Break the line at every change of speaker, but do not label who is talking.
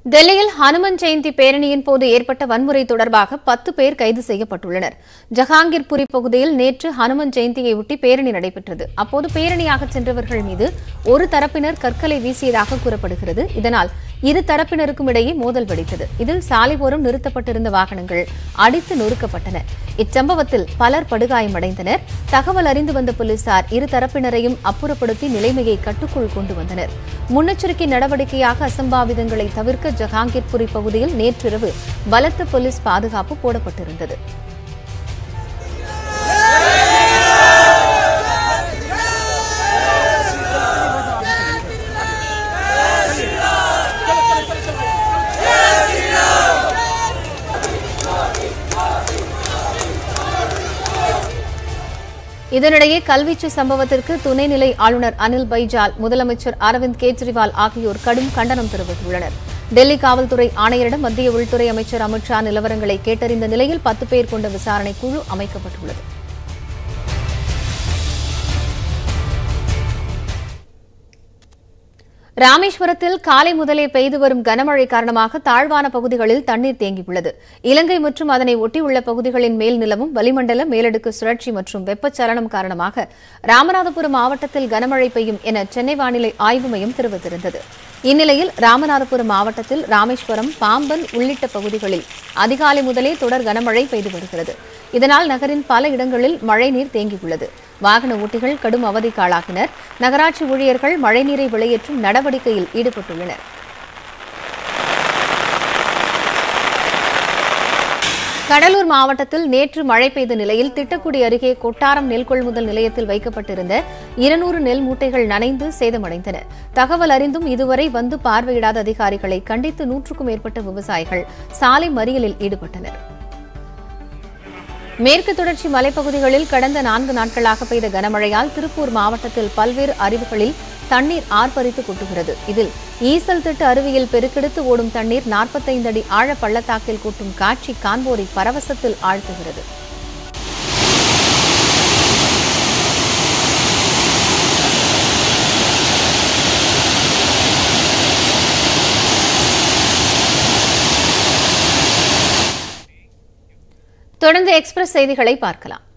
டெல்லியில் ஹனுமன் ஜெயந்தி பேரணியின் போது ஏற்பட்ட வன்முறை தொடர்பாக பத்து பேர் கைது செய்யப்பட்டுள்ளனர் ஜஹாங்கீர்புரி பகுதியில் நேற்று ஹனுமன் ஜெயந்தியையொட்டி பேரணி நடைபெற்றது அப்போது பேரணியாக சென்றவர்கள் மீது ஒரு தரப்பினர் கற்களை வீசியதாக கூறப்படுகிறது இதனால் இரு தரப்பினருக்கும் இடையே மோதல் வெடித்தது இதில் சாலைபோரம் நிறுத்தப்பட்டிருந்த வாகனங்கள் அடித்து நொறுக்கப்பட்டன இச்சம்பவத்தில் பலர் படுகாயமடைந்தனர் தகவல் அறிந்து வந்த போலீசார் இரு தரப்பினரையும் அப்புறப்படுத்தி நிலைமையை கட்டுக்குள் கொண்டு வந்தனர் முன்னெச்சரிக்கை நடவடிக்கையாக அசம்பாவிதங்களை தவிர்க்க ஜஹாங்கீர்புரி பகுதியில் நேற்றிரவு பலத்த போலீஸ் பாதுகாப்பு போடப்பட்டிருந்தது இதனிடையே கல்வீச்சு சம்பவத்திற்கு துணைநிலை ஆளுநர் அனில் பைஜால் முதலமைச்சர் அரவிந்த் கெஜ்ரிவால் ஆகியோர் கடும் கண்டனம் தெரிவித்துள்ளனர் டெல்லி காவல்துறை ஆணையரிடம் மத்திய உள்துறை அமைச்சர் அமித் ஷா நிலவரங்களை கேட்டறிந்த நிலையில் பத்து பேர் கொண்ட விசாரணை குழு அமைக்கப்பட்டுள்ளது ராமேஸ்வரத்தில் காலை முதலே பெய்து வரும் கனமழை காரணமாக தாழ்வான பகுதிகளில் தண்ணீர் தேங்கியுள்ளது இலங்கை மற்றும் அதனை ஒட்டியுள்ள பகுதிகளின் மேல் நிலவும் வளிமண்டல மேலடுக்கு சுழற்சி மற்றும் வெப்பச்சலனம் காரணமாக ராமநாதபுரம் மாவட்டத்தில் கனமழை பெய்யும் என சென்னை வானிலை ஆய்வு மையம் தெரிவித்திருந்தது இந்நிலையில் ராமநாதபுரம் மாவட்டத்தில் ராமேஸ்வரம் பாம்பன் உள்ளிட்ட பகுதிகளில் அதிகாலை முதலே தொடர் கனமழை பெய்து வருகிறது இதனால் நகரின் பல இடங்களில் மழைநீர் தேங்கியுள்ளது வாகன ஓட்டிகள் கடும் அவதிக்கு ஆளாகினர் நகராட்சி ஊழியர்கள் மழைநீரை வெளியேற்றும் நடவடிக்கையில் ஈடுபட்டுள்ளனர் கடலூர் மாவட்டத்தில் நேற்று மழை பெய்த நிலையில் திட்டக்குடி அருகே கொட்டாரம் நெல் கொள்முதல் நிலையத்தில் வைக்கப்பட்டிருந்த இருநூறு நெல் மூட்டைகள் நனைந்து சேதமடைந்தன தகவல் அறிந்தும் இதுவரை வந்து பார்வையிடாத அதிகாரிகளை கண்டித்து நூற்றுக்கும் மேற்பட்ட விவசாயிகள் சாலை மறியலில் ஈடுபட்டனர் மேற்கு தொடர்ச்சி மலைப்பகுதிகளில் கடந்த நான்கு நாட்களாக பெய்த கனமழையால் திருப்பூர் மாவட்டத்தில் பல்வேறு அருவிகளில் தண்ணீர் ஆர்ப்பரித்து கொட்டுகிறது இதில் ஈசல் திட்டு அருவியில் பெருக்கெடுத்து ஓடும் தண்ணீர் நாற்பத்தைந்து அடி ஆழ பள்ளத்தாக்கில் கொட்டும் காட்சி காண்போரை பரவசத்தில் ஆழ்த்துகிறது தொடர்ந்து எக்ஸ்பிரஸ் செய்திகளை பார்க்கலாம்